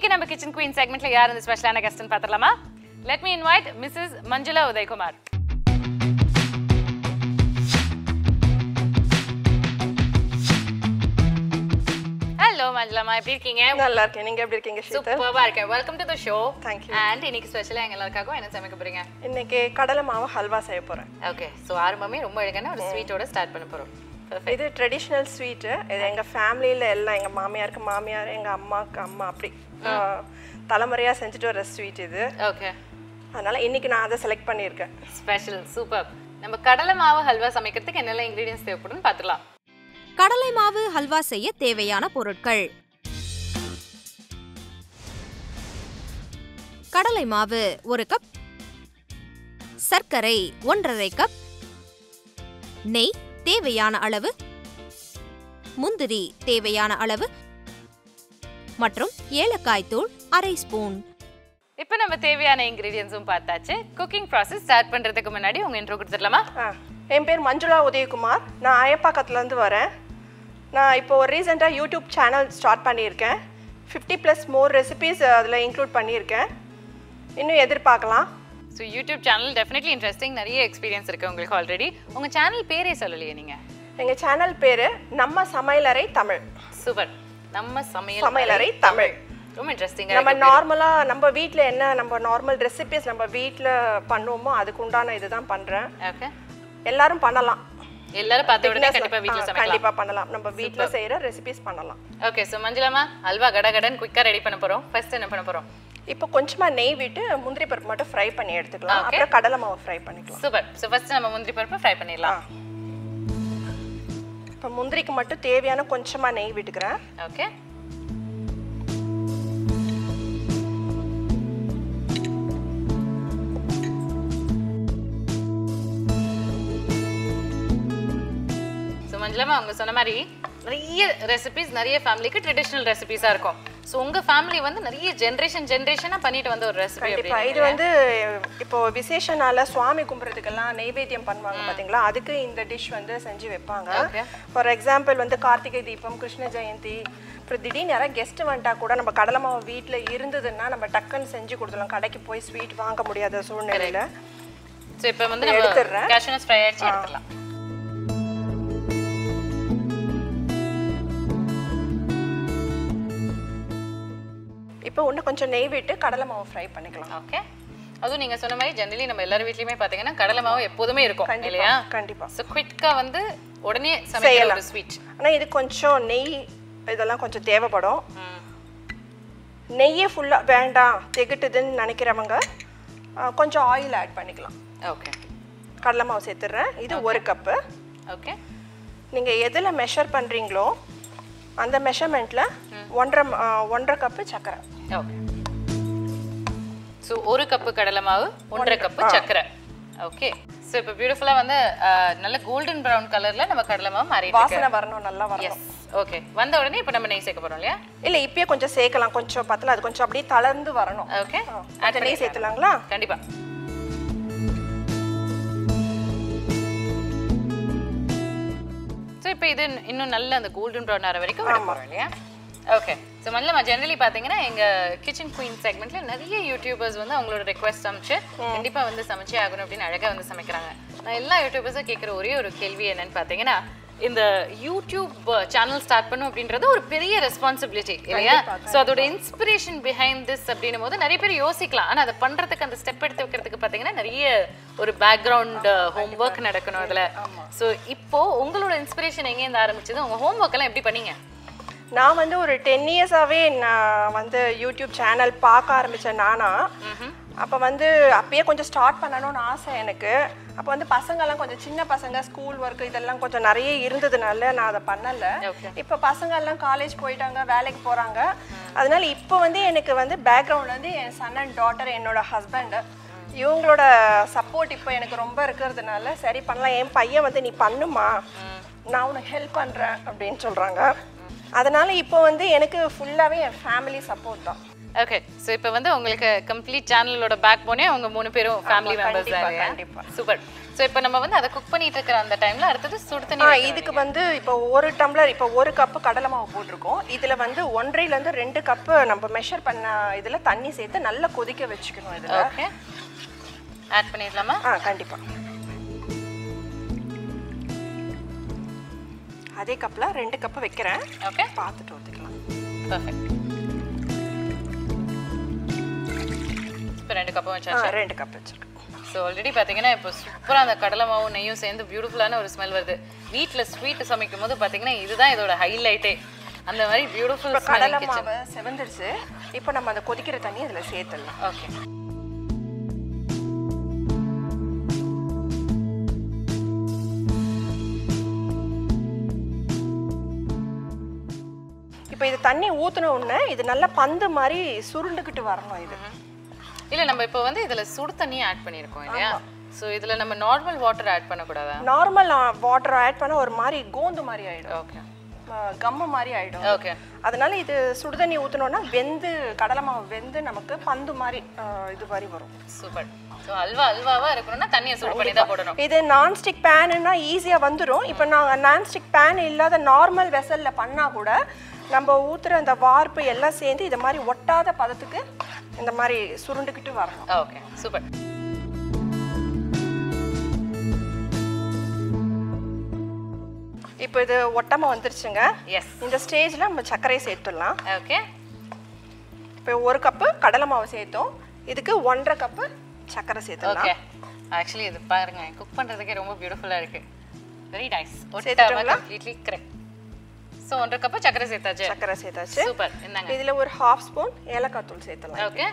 இன்னைக்கு நம்ம kitchen queen செக்மெண்ட்ல யார் இந்த ஸ்பெஷலான கெஸ்ட்னு பார்த்துடலாமா let me invite Mrs Manjula Udayakumar hello மஞ்சுளாமா எப்படி இருக்கீங்க நல்லா இருக்கேன் நீங்க எப்படி இருக்கீங்க ஷீதல் சூப்பர்வா இருக்கேன் welcome to the show Thank you. And இன்னைக்கு ஸ்பெஷலா எங்க எல்லாருக்காகவும் என்ன சமைக்க போறீங்க இன்னைக்கு கடலை மாவு ஹல்வா செய்ய போறேன் ஓகே ஸோ ஆரம்பமே ரொம்ப அழகான ஒரு ஸ்வீட்டோட ஸ்டார்ட் பண்ண போறோம் Perfect. இது ட்ரெடிஷ்னல் ஸ்வீட்டு இது எங்க ஃபேமிலியில எல்லாம் எங்க மாமியாருக்கு மாமியார் எங்க அம்மாவுக்கு அம்மா அப்படி ஆஹ், தலைமுறையா செஞ்சுட்டு வர ஸ்வீட் இது ஓகே அதனால இன்னைக்கு நான் அதை செலக்ட் பண்ணியிருக்கேன் ஸ்பெஷல் சூப்பர் நம்ம கடலை மாவு ஹல்வா சமைக்கிறதுக்கு என்னெல்லாம் இன்கிரீடியன்ஸ் தேவைப்படும்னு பார்த்துக்கலாம் கடலை மாவு ஹல்வா செய்ய தேவையான பொருட்கள் கடலை மாவு ஒரு கப் சர்க்கரை ஒன்றரை கப் நெய் தேவையான அளவு முந்திரி தேவையான அளவு மற்றும் ஏலக்காய் தூள் அரை ஸ்பூன் இப்போ நம்ம தேவையான இன்கிரீடியன்ஸும் பார்த்தாச்சு குக்கிங் ப்ராசஸ் ஸ்டார்ட் பண்றதுக்கு முன்னாடி உங்க இன்ட்ரோ கொடுத்துடலாமா ஆ என் பேர் மஞ்சுளா உதயகுமார் நான் அயப்பாக்கத்துலேருந்து வரேன் நான் இப்போ ஒரு ரீசெண்டாக யூடியூப் சேனல் ஸ்டார்ட் பண்ணியிருக்கேன் ஃபிஃப்டி ப்ளஸ் மோர் ரெசிபீஸ் அதில் இன்க்ளூட் பண்ணியிருக்கேன் இன்னும் எதிர்பார்க்கலாம் so YouTube channel definitely interesting நிறைய எக்ஸ்பீரியன்ஸ் இருக்கு உங்களுக்கு ஆல்ரெடி உங்க சேனல் பேரே சொல்லலையே நீங்க எங்கள் சேனல் பேர் நம்ம சமையலறை தமிழ் சூப்பர் நம்ம சமையல் சமையலறை தமிழ் ரொம்ப இன்ட்ரெஸ்டிங் நம்ம நார்மலா நம்ம வீட்ல என்ன நம்ம நார்மல் ரெசிபிஸ் நம்ம வீட்ல பண்ணுவோமோ அதுக்கு உண்டான இதுதான் பண்றேன் ஓகே எல்லாரும் பண்ணலாம் எல்லாரும் பார்த்த உடனே Beginners- கண்டிப்பா வீட்ல ஆ, சமைக்கலாம் கண்டிப்பா பண்ணலாம் நம்ம வீட்ல செய்யற ரெசிபிஸ் பண்ணலாம் ஓகே ஸோ மஞ்சுளாமா அல்வா கடகடன் குயிக்காக ரெடி பண்ண போறோம் ஃபர்ஸ்ட் என்ன பண்ண போறோம் இப்போ கொஞ்சமா நெய் விட்டு முந்திரி பருப்பு மட்டும் ஃப்ரை பண்ணி எடுத்துக்கலாம் Okay. அப்புறம் கடலை மாவு ஃப்ரை பண்ணிக்கலாம் சூப்பர் ஸோ ஃபர்ஸ்ட் நம்ம முந்திரி பருப்பு ஃப்ரை பண்ணிடலாம் இப்போ முந்திரிக்கு மட்டும் தேவையான கொஞ்சமா நெய் விட்டுக்கிறேன் ஓகே ஸோ மஞ்சளமா அவங்க சொன்ன மாதிரி நிறைய ரெசிபிஸ் நிறைய ஃபேமிலிக்கு ட்ரெடிஷ்னல் ரெசிபிஸாக இருக்கும் ஸோ உங்க ஃபேமிலி வந்து நிறைய ஜென்ரேஷன் ஜென்ரேஷனாக பண்ணிட்டு வந்த ஒரு ரெசிபி கண்டிப்பா இது வந்து இப்போ விசேஷ நாள்ல சுவாமி கும்பிட்றதுக்கெல்லாம் நெய்வேத்தியம் பண்ணுவாங்க பாத்தீங்களா அதுக்கு இந்த டிஷ் வந்து செஞ்சு வைப்பாங்க Okay. ஃபார் எக்ஸாம்பிள் வந்து கார்த்திகை தீபம் கிருஷ்ண ஜெயந்தி அப்புறம் திடீர்னு யாராவது கெஸ்ட் வந்துட்டா கூட நம்ம கடலை மாவு வீட்டில் இருந்ததுன்னா நம்ம டக்குன்னு செஞ்சு கொடுத்துடலாம் கடைக்கு போய் ஸ்வீட் வாங்க முடியாத சூழ்நிலையில ஸோ இப்போ வந்து நம்ம எடுத்துடுறேன். கேஷ்யூனஸ் ஃப்ரை ஆயிடுச்சு எடுத்துடலாம் இப்போ இன்னும் கொஞ்சம் நெய் விட்டு கடலை மாவு ஃப்ரை பண்ணிக்கலாம் ஓகே அதுவும் நீங்க சொன்ன மாதிரி ஜெனரலி நம்ம எல்லார் வீட்லயுமே பாத்தீங்கன்னா கடலை மாவு எப்போதுமே இருக்கும் இல்லையா கண்டிப்பா ஸோ குவிக்கா வந்து உடனே சமைக்கிற ஒரு ஸ்வீட் ஆனா இது கொஞ்சம் நெய் இதெல்லாம் கொஞ்சம் தேவைப்படும் நெய்யே ஃபுல்லா வேண்டாம் திகட்டுதுன்னு நினைக்கிறவங்க ஆ, கொஞ்சம் ஆயில் ஆட் பண்ணிக்கலாம் ஓகே கடலை மாவு சேர்த்துடுறேன் இது ஒரு கப்பு ஓகே நீங்கள் எதில் மெஷர் பண்ணுறீங்களோ அந்த மெஷர்மெண்ட்டில் ஒன்றரை ம- ஆ, ஒன்றரை கப்பு சர்க்கரை ஓகே ஸோ ஒரு கப்பு கடலை மாவு ஒன்றரை கப்பு சர்க்கரை ஓகே ஸோ இப்போ பியூட்டிஃபுல்லாக வந்து அஹ், நல்ல கோல்டன் ப்ரௌன் கலர்ல நம்ம கடலை மாவு மாறிட்டு இருக்கு வாசனை வரணும் நல்லா வரணும் எஸ் ஓகே வந்த உடனே இப்போ நம்ம நெய் சேர்க்க போறோம் இல்லையா இல்லை இப்பயே கொஞ்சம் சேர்க்கலாம் கொஞ்சம் பத்தல அது கொஞ்சம் அப்படியே தளர்ந்து வரணும் ஓகே கொஞ்சம் நெய் சேர்த்துலாங்களா கண்டிப்பா ஸோ இப்போ இது இன்னும் நல்ல அந்த கோல்டன் ப்ரௌன் ஆகிற வரைக்கும் விட போகிறோம் இல்லையா ஓகே ஸோ முதல்ல ஜெனரலி பார்த்தீங்கன்னா எங்கள் கிச்சன் குயின் செக்மெண்ட்ல நிறைய யூடியூபர்ஸ் வந்து அவங்களோட ரெக்வஸ்ட் அமைச்சு கண்டிப்பாக வந்து சமைச்சே ஆகணும் அப்படின்னு அழகாக வந்து சமைக்கிறாங்க நான் எல்லா யூடியூபர்ஸும் கேட்குற ஒரே ஒரு கேள்வி என்னன்னு பார்த்தீங்கன்னா இந்த யூடியூப் சேனல் ஸ்டார்ட் பண்ணும் அப்படின்றது ஒரு பெரிய ரெஸ்பான்சிபிலிட்டி இல்லையா ஸோ அதோட இன்ஸ்பிரேஷன் பிஹைண்ட் திஸ் அப்படின்னும் போது நிறைய பேர் யோசிக்கலாம் ஆனால் அதை பண்ணுறதுக்கு அந்த ஸ்டெப் எடுத்து வைக்கிறதுக்கு பார்த்தீங்கன்னா நிறைய ஒரு பேக்ரவுண்ட் ஹோம் ஒர்க் நடக்கணும் அதில் ஸோ இப்போ உங்களோட இன்ஸ்பிரேஷன் எங்கேருந்து ஆரம்பிச்சது உங்கள் ஹோம் ஒர்க் எல்லாம் எப்படி பண்ணீங்க நான் வந்து ஒரு டென் இயர்ஸாகவே நான் வந்து யூடியூப் சேனல் பார்க்க ஆரம்பித்தேன் நானா அப்போ வந்து அப்பயே கொஞ்சம் ஸ்டார்ட் பண்ணணும்னு ஆசை எனக்கு அப்போ வந்து பசங்கெல்லாம் கொஞ்சம் சின்ன பசங்க ஸ்கூல் ஒர்க் இதெல்லாம் கொஞ்சம் நிறைய இருந்ததுனால நான் அதை பண்ணலை Okay. இப்போ பசங்க எல்லாம் காலேஜ் போயிட்டாங்க வேலைக்கு போகிறாங்க அதனால இப்போ வந்து எனக்கு வந்து பேக்ரவுண்ட் வந்து என் சன் அண்ட் டாட்டர் என்னோட ஹஸ்பண்ட் இவங்களோட சப்போர்ட் இப்போ எனக்கு ரொம்ப இருக்கிறதுனால சரி பண்ணலாம் என் பையன் வந்து நீ பண்ணுமா நான் உனக்கு ஹெல்ப் பண்ணுறேன் அப்படின்னு சொல்கிறாங்க அதனால இப்போ வந்து எனக்கு ஃபுல்லாகவே என் ஃபேமிலி சப்போர்ட் தான் ஓகே ஸோ இப்போ வந்து உங்களுக்கு கம்ப்ளீட் சேனலோட பேக் போனே அவங்க மூணு பேரும் ஃபேமிலி மெம்பர்ஸ் கண்டிப்பா, தான் கண்டிப்பா. சூப்பர் ஸோ இப்போ நம்ம வந்து அதை குக் பண்ணிட்டு இருக்கிற அந்த டைம்ல அடுத்தது சுடு தண்ணி ஆ வைக்க இதுக்கு வந்து இப்போ ஒரு டம்ளர் இப்போ ஒரு கப்பு கடலை மாவு போட்டிருக்கோம் இதில் வந்து ஒன்றரைலேருந்து ரெண்டு கப்பு நம்ம மெஷர் பண்ண இதில் தண்ணி சேர்த்து நல்லா கொதிக்க வச்சுக்கணும் இதில் ஓகே ஆட் பண்ணிடலாமா ஆ கண்டிப்பாக அதே கப்பில் ரெண்டு கப்பு வைக்கிறேன் ஓகே பார்த்துட்டு ஊற்றிக்கலாம் பர்ஃபெக்ட் இப்போ ரெண்டு கப்பும் ஆ வச்சாச்சு ரெண்டு கப் வச்சுருக்கேன் ஸோ ஆல்ரெடி பார்த்தீங்கன்னா இப்போ சூப்பராக அந்த கடலை மாவும் நெய்யும் சேர்ந்து பியூட்டிஃபுல்லான ஒரு ஸ்மெல் வருது வீட்டில் ஸ்வீட் சமைக்கும் போது பார்த்தீங்கன்னா இதுதான் இதோட ஹைலைட்டே அந்த மாதிரி பியூட்டிஃபுல் கடலை ஸ்மெல் கிச்சன் மாவு செவந்துருச்சு இப்போ நம்ம அந்த கொதிக்கிற தண்ணி இதில் சேர்த்துடலாம் ஓகே இப்போ இது தண்ணி ஊற்றின உடனே இது நல்லா பந்து மாதிரி சுருண்டுக்கிட்டு வரணும் இது இல்லை நம்ம இப்போ வந்து இதில் சுடு தண்ணி ஆட் பண்ணியிருக்கோம் இல்லையா ஸோ இதில் நம்ம நார்மல் வாட்டர் ஆட் பண்ணக்கூடாதா நார்மல் வாட்டர் ஆட் பண்ண ஒரு மாதிரி கோந்து மாதிரி ஆயிடும் ஓகே கம்மு மாதிரி ஆயிடும் ஓகே அதனால இது சுடுதண்ணி ஊற்றினோன்னா வெந்து கடலை மாவு வெந்து நமக்கு பந்து மாதிரி ஆ, இது மாதிரி வரும் சூப்பர் ஸோ அல்வா அல்வாவா இருக்கணும்னா தண்ணியை சூடு பண்ணி தான் போடணும் இது நான்ஸ்டிக் பேனுன்னா ஈஸியாக வந்துடும் இப்போ நாங்கள் நான்ஸ்டிக் பேன் இல்லாத நார்மல் வெசலில் பண்ணால் கூட நம்ம ஊற்றுற அந்த வார்ப்பு எல்லாம் சேர்ந்து இது மாதிரி ஒட்டாத பதத்துக்கு இந்த மாதிரி சுருண்டுக்கிட்டு வரணும் ஓகே சூப்பர் இப்போ இது ஒட்டாமல் வந்துருச்சுங்க எஸ் இந்த ஸ்டேஜில் நம்ம சர்க்கரையை சேர்த்துடலாம் ஓகே இப்போ ஒரு கப்பு கடலை மாவு சேர்த்தோம் இதுக்கு ஒன்றரை கப்பு சர்க்கரை சேர்த்துடலாம் ஓகே ஆக்சுவலி இது பாருங்க குக் பண்றதுக்கே ரொம்ப பியூட்டிஃபுல்லா இருக்கு வெரி நைஸ் ஒட்டாம சேர்த்துட்டோங்களா? கம்ப்ளீட்லி கரெக்ட் ஸோ ஒன்றரை கப்பு சக்கரை சேர்த்தாச்சு சர்க்கரை சேர்த்தாச்சு சூப்பர் என்னங்க இதில் ஒரு ஹாஃப் ஸ்பூன் ஏலக்காய் தூள் சேர்த்துலாம் ஓகே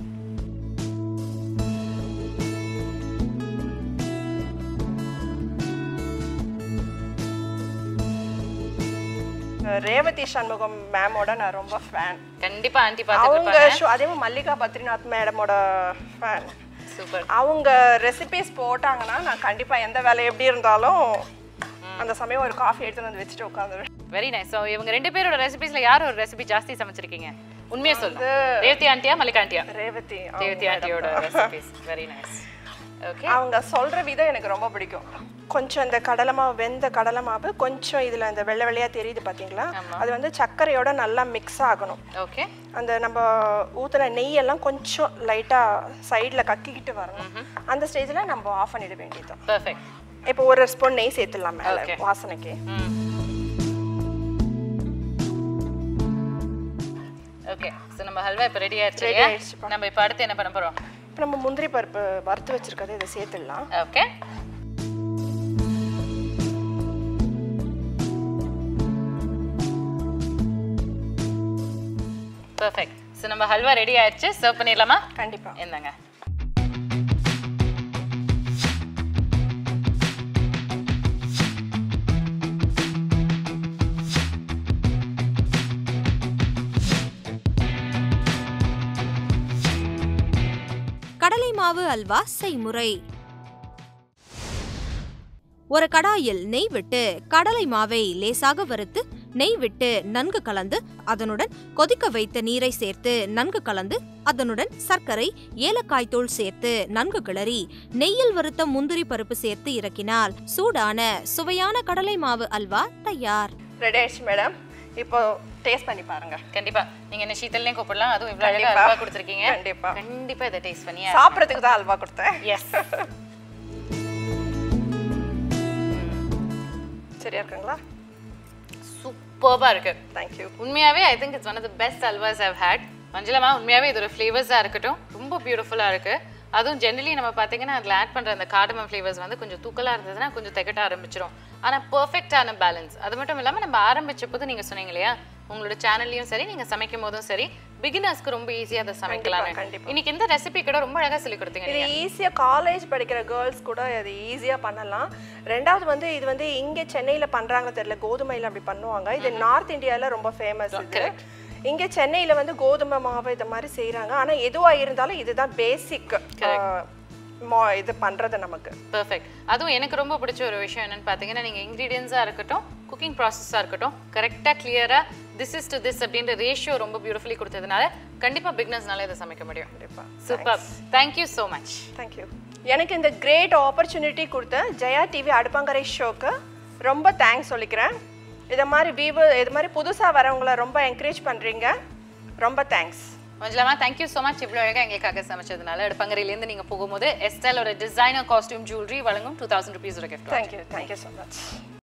ரேவதி சண்முகம் மேமோட நான் ரொம்ப ஃபேன் கண்டிப்பா ஆண்டி பார்த்துட்டு அவங்க இருப்பாங்க show- அதே மாதிரி மல்லிகா பத்ரிநாத் மேடமோட ஃபேன் சூப்பர் அவங்க ரெசிபிஸ் போட்டாங்கன்னா நான் கண்டிப்பா எந்த வேலை எப்படி இருந்தாலும் அந்த சமயம் ஒரு காஃபி எடுத்துட்டு வந்து வச்சுட்டு உட்காந்துருவேன் வெரி நைஸ் ஸோ இவங்க ரெண்டு பேரோட ரெசிபிஸ்ல யார் ஒரு ரெசிபி ஜாஸ்தி சமைச்சிருக்கீங்க உண்மையா சொல்லு ரேவதி ஆண்டியா மல்லிகா ஆண்டியா ரேவதி அவங்க ரேவதி ஆண்டியோட ரெசிபிஸ் வெரி நைஸ் ஓகே அவங்க சொல்ற விதம் எனக்கு ரொம்ப பிடிக்கும் கொஞ்சம் இந்த கடலை மாவு வெந்த கடலை மாவு கொஞ்சம் இதுல இந்த வெள்ளை வெள்ளையா தெரியுது பாத்தீங்களா அது வந்து சர்க்கரையோட நல்லா மிக்ஸ் ஆகணும் ஓகே அந்த நம்ம ஊத்துன நெய்யெல்லாம் கொஞ்சம் லைட்டா சைடுல கக்கிக்கிட்டு வரணும் அந்த ஸ்டேஜ்ல நம்ம ஆஃப் பண்ணிட வேண்டியதுதான் பர்ஃபெக்ட் இப்போ ஒரு ஸ்பூன் நெய் சேர்த்துடலாம் மேல Okay. வாசனைக்கு ஓகே ஸோ நம்ம ஹல்வா இப்போ ரெடி ஆயிடுச்சு Ready இல்லையா? ஆயிடுச்சுப்பா. நம்ம இப்போ அடுத்து என்ன பண்ண போறோம் இப்போ நம்ம முந்திரி பருப்பு வறுத்து வச்சிருக்கதை இதை சேர்த்துடலாம் ஓகே பர்ஃபெக்ட் ஸோ நம்ம ஹல்வா ரெடி ஆயிடுச்சு சர்வ் பண்ணிடலாமா கண்டிப்பா என்னங்க கடலை மாவு அல்வா செய்முறை ஒரு கடாயில் நெய் விட்டு கடலை மாவை லேசாக வறுத்து நெய் விட்டு நன்கு கலந்து அதனுடன் கொதிக்க வைத்த நீரை சேர்த்து நன்கு கலந்து அதனுடன் சர்க்கரை ஏலக்காய் தூள் சேர்த்து நன்கு கிளறி நெய்யில் வறுத்த முந்திரி பருப்பு சேர்த்து இறக்கினால் சூடான சுவையான கடலை மாவு அல்வா தயார் ரெடி ஆயிடுச்சு மேடம் இப்போ டேஸ்ட் பண்ணி பாருங்க கண்டிப்பா நீங்க என்ன சீத்தல்லையும் கூப்பிடலாம் அதுவும் இவ்வளவு அழகா கண்டிப்பா. அல்வா கொடுத்துருக்கீங்க கண்டிப்பா. கண்டிப்பா இதை டேஸ்ட் பண்ணி சாப்பிட்றதுக்கு தான் அல்வா கொடுத்தேன் எஸ் சரியா இருக்குங்களா சூப்பர்பா இருக்கு தேங்க்யூ உண்மையாவே I think it's one of the best always have had மஞ்சளமா உண்மையாவே இதோட ஃப்ளேவர்ஸாக இருக்கட்டும் ரொம்ப பியூட்டிஃபுல்லாக இருக்கு அதுவும் ஜென்ரலி நம்ம பார்த்தீங்கன்னா அதில் ஆட் பண்ணுற அந்த கார்டமம் ஃப்ளேவர்ஸ் வந்து கொஞ்சம் தூக்கலாக இருந்ததுன்னா கொஞ்சம் திகட்ட ஆரம்பிச்சிரும் ஆனால் பர்ஃபெக்டான பேலன்ஸ் அது மட்டும் இல்லாமல் நம்ம ஆரம்பிச்ச போது நீங்கள் சொன்னீங்க இல்லையா உங்களோட சேனல்லையும் சரி நீங்கள் சமைக்கும் போதும் சரி பிகினர்ஸ்க்கு ரொம்ப ஈஸியாக அதை சமைக்கலாம்னு கண்டிப்பா. இன்னைக்கு இந்த ரெசிபி கூட ரொம்ப அழகாக சொல்லி கொடுத்தீங்க இது ஈஸியாக காலேஜ் படிக்கிற கேர்ள்ஸ் கூட இது ஈஸியாக பண்ணலாம் ரெண்டாவது வந்து இது வந்து இங்கே சென்னையில் பண்ணுறாங்க தெரியல கோதுமையில் அப்படி பண்ணுவாங்க இது நார்த் இந்தியாவில் ரொம்ப ஃபேமஸ் இது இங்கே சென்னையில் வந்து கோதுமை மாவு இது மாதிரி செய்கிறாங்க ஆனால் எதுவாக இருந்தாலும் இதுதான் பேசிக் இது பண்ணுறது நமக்கு பெர்ஃபெக்ட் அதுவும் எனக்கு ரொம்ப பிடிச்ச ஒரு விஷயம் என்னன்னு பார்த்தீங்கன்னா நீங்கள் இன்க்ரீடியன்ஸாக இருக்கட்டும் குக்கிங் ப்ராசஸாக இருக்கட்டும் கரெக்டாக கிளியராக திஸ் இஸ் டு திஸ் அப்படின்ற ரேஷியோ ரொம்ப பியூட்டிஃபுல்லி கொடுத்ததுனால கண்டிப்பாக பிக்னஸ்னால இதை சமைக்க முடியும் கண்டிப்பாக super thank you so much thank you எனக்கு இந்த கிரேட் ஆப்பர்ச்சுனிட்டி கொடுத்த ஜெயா டிவி அடுப்பங்கரை ஷோக்கு ரொம்ப தேங்க்ஸ் சொல்லிக்கிறேன் இதை மாதிரி வீவு இது மாதிரி புதுசாக வரவங்கள ரொம்ப என்கரேஜ் பண்ணுறீங்க ரொம்ப தேங்க்ஸ் மஞ்சளாமா தேங்க்யூ ஸோ மச் இவ்வளோ அழகாக எங்களுக்காக சமைச்சதுனால அடுப்பங்கரையிலேருந்து நீங்கள் போகும்போது எஸ்டல் ஒரு டிசைனர் காஸ்டியூம் ஜுவல்லரி வழங்கும் டூ தௌசண்ட் ருபீஸ் ஒரு gift thank you thank you so much